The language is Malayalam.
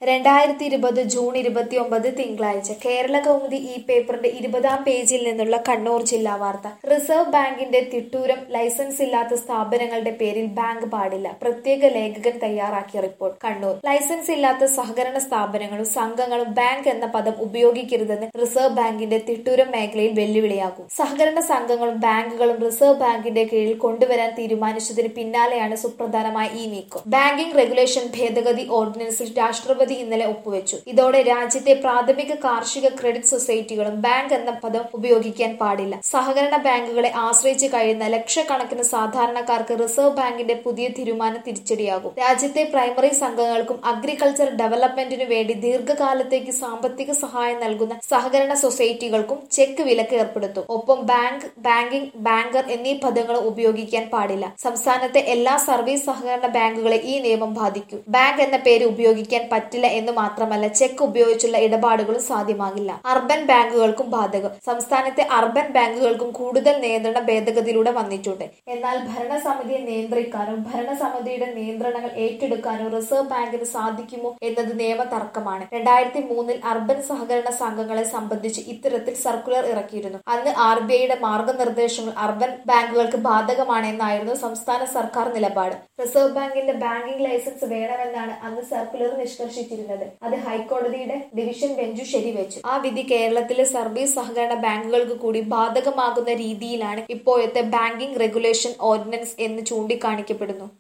രണ്ടായിരത്തി ഇരുപത് ജൂൺ ഇരുപത്തിയൊമ്പത് തിങ്കളാഴ്ച കേരള കൗമുദി ഈ പേപ്പറിന്റെ ഇരുപതാം പേജിൽ നിന്നുള്ള കണ്ണൂർ ജില്ലാ വാർത്ത റിസർവ് ബാങ്കിന്റെ തിട്ടൂരം ലൈസൻസ് ഇല്ലാത്ത സ്ഥാപനങ്ങളുടെ പേരിൽ ബാങ്ക് പാടില്ല പ്രത്യേക ലേഖകൻ തയ്യാറാക്കിയ റിപ്പോർട്ട് കണ്ണൂർ ലൈസൻസ് ഇല്ലാത്ത സഹകരണ സ്ഥാപനങ്ങളും സംഘങ്ങളും ബാങ്ക് എന്ന പദം ഉപയോഗിക്കരുതെന്ന് റിസർവ് ബാങ്കിന്റെ തിട്ടൂരം മേഖലയിൽ വെല്ലുവിളിയാകും സഹകരണ സംഘങ്ങളും ബാങ്കുകളും റിസർവ് ബാങ്കിന്റെ കീഴിൽ കൊണ്ടുവരാൻ തീരുമാനിച്ചതിന് പിന്നാലെയാണ് സുപ്രധാനമായ ഈ നീക്കം ബാങ്കിംഗ് റെഗുലേഷൻ ഭേദഗതി ഓർഡിനൻസിൽ രാഷ്ട്രപതി ഇന്നലെ ഒപ്പുവെച്ചു ഇതോടെ രാജ്യത്തെ പ്രാഥമിക കാർഷിക ക്രെഡിറ്റ് സൊസൈറ്റികളും ബാങ്ക് എന്ന പദം ഉപയോഗിക്കാൻ പാടില്ല സഹകരണ ബാങ്കുകളെ ആശ്രയിച്ച് കഴിയുന്ന ലക്ഷക്കണക്കിന് സാധാരണക്കാർക്ക് റിസർവ് ബാങ്കിന്റെ പുതിയ തീരുമാനം തിരിച്ചടിയാകും രാജ്യത്തെ പ്രൈമറി സംഘങ്ങൾക്കും അഗ്രികൾച്ചർ ഡെവലപ്മെന്റിനു വേണ്ടി ദീർഘകാലത്തേക്ക് സാമ്പത്തിക സഹായം നൽകുന്ന സഹകരണ സൊസൈറ്റികൾക്കും ചെക്ക് വിലക്ക് ഏർപ്പെടുത്തും ഒപ്പം ബാങ്ക് ബാങ്കിംഗ് ബാങ്കർ എന്നീ പദങ്ങൾ ഉപയോഗിക്കാൻ പാടില്ല സംസ്ഥാനത്തെ എല്ലാ സർവീസ് സഹകരണ ബാങ്കുകളെ ഈ നിയമം ബാധിക്കും ബാങ്ക് എന്ന പേര് ഉപയോഗിക്കാൻ പറ്റില്ല എന്ന് മാത്രമല്ല ചെക്ക് ഉപയോഗിച്ചുള്ള ഇടപാടുകളും സാധ്യമാകില്ല അർബൻ ബാങ്കുകൾക്കും ബാധകം സംസ്ഥാനത്തെ അർബൻ ബാങ്കുകൾക്കും കൂടുതൽ നിയന്ത്രണ ഭേദഗതിയിലൂടെ വന്നിട്ടുണ്ട് എന്നാൽ ഭരണസമിതിയെ നിയന്ത്രിക്കാനോ ഭരണസമിതിയുടെ നിയന്ത്രണങ്ങൾ ഏറ്റെടുക്കാനോ റിസർവ് ബാങ്കിന് സാധിക്കുമോ എന്നത് നിയമ തർക്കമാണ് രണ്ടായിരത്തി മൂന്നിൽ അർബൻ സഹകരണ സംഘങ്ങളെ സംബന്ധിച്ച് ഇത്തരത്തിൽ സർക്കുലർ ഇറക്കിയിരുന്നു അന്ന് ആർ ബി ഐയുടെ മാർഗനിർദ്ദേശങ്ങൾ അർബൻ ബാങ്കുകൾക്ക് ബാധകമാണെന്നായിരുന്നു സംസ്ഥാന സർക്കാർ നിലപാട് റിസർവ് ബാങ്കിന്റെ ബാങ്കിംഗ് ലൈസൻസ് വേണമെന്നാണ് അന്ന് സർക്കുലർ നിഷ്കർഷിച്ചിരുന്നത് അത് ഹൈക്കോടതിയുടെ ഡിവിഷൻ ബെഞ്ചു ശരിവെച്ചു ആ വിധി കേരളത്തിലെ സർവീസ് സഹകരണ ബാങ്കുകൾക്ക് കൂടി ബാധകമാകുന്ന രീതിയിലാണ് ഇപ്പോഴത്തെ ബാങ്കിംഗ് റെഗുലേഷൻ ഓർഡിനൻസ് എന്ന് ചൂണ്ടിക്കാണിക്കപ്പെടുന്നു